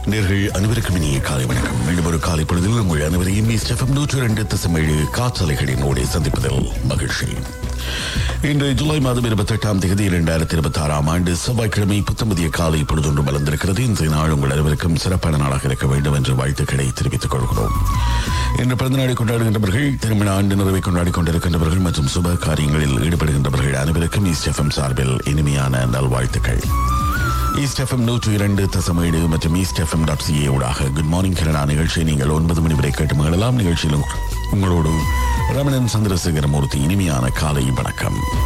நேர்கள் அனைவருக்கும் இனிய காலை வணக்கம் மீண்டும் ஒரு காலை பொழுதில் உங்கள் அனைவரையும் ஸ்டெஃபம் நூற்று ரெண்டு தசமேழு காற்றலைகளின் ஓடி சந்திப்பதில் மகிழ்ச்சி இன்று ஜூலை மாதம் இருபத்தி எட்டாம் தேதி இரண்டாயிரத்தி இருபத்தி ஆறாம் ஆண்டு செவ்வாய்க்கிழமை புத்தமதிய காலை பொழுதொன்று மலர்ந்திருக்கிறது இன்றைய நாள் உங்கள் அனைவருக்கும் சிறப்பான நாளாக இருக்க வேண்டும் என்ற வாழ்த்துக்களை தெரிவித்துக் கொள்கிறோம் இன்று பிறந்த நாளை கொண்டாடுகின்றவர்கள் திருமண ஆண்டு நிறைவை கொண்டாடி கொண்டிருக்கின்றவர்கள் மற்றும் சுப காரியங்களில் ஈடுபடுகின்றவர்கள் அனைவருக்கும் ஈஸ்ட் சார்பில் இனிமையான நல்வாழ்த்துக்கள் ஈஸ்ட் எஃப்எம் நூற்று இரண்டு தசமேடு மற்றும் ஈஸ்ட் எஃப்எம் டாட் சிஏ ஊடாக குட் மார்னிங் கனடா நிகழ்ச்சியை நீங்கள் ஒன்பது மணி வரை கேட்டு மகிழலாம் நிகழ்ச்சியில் உங்களோடு ரமணன் சந்திரசேகரமூர்த்தி இனிமையான காலை வணக்கம்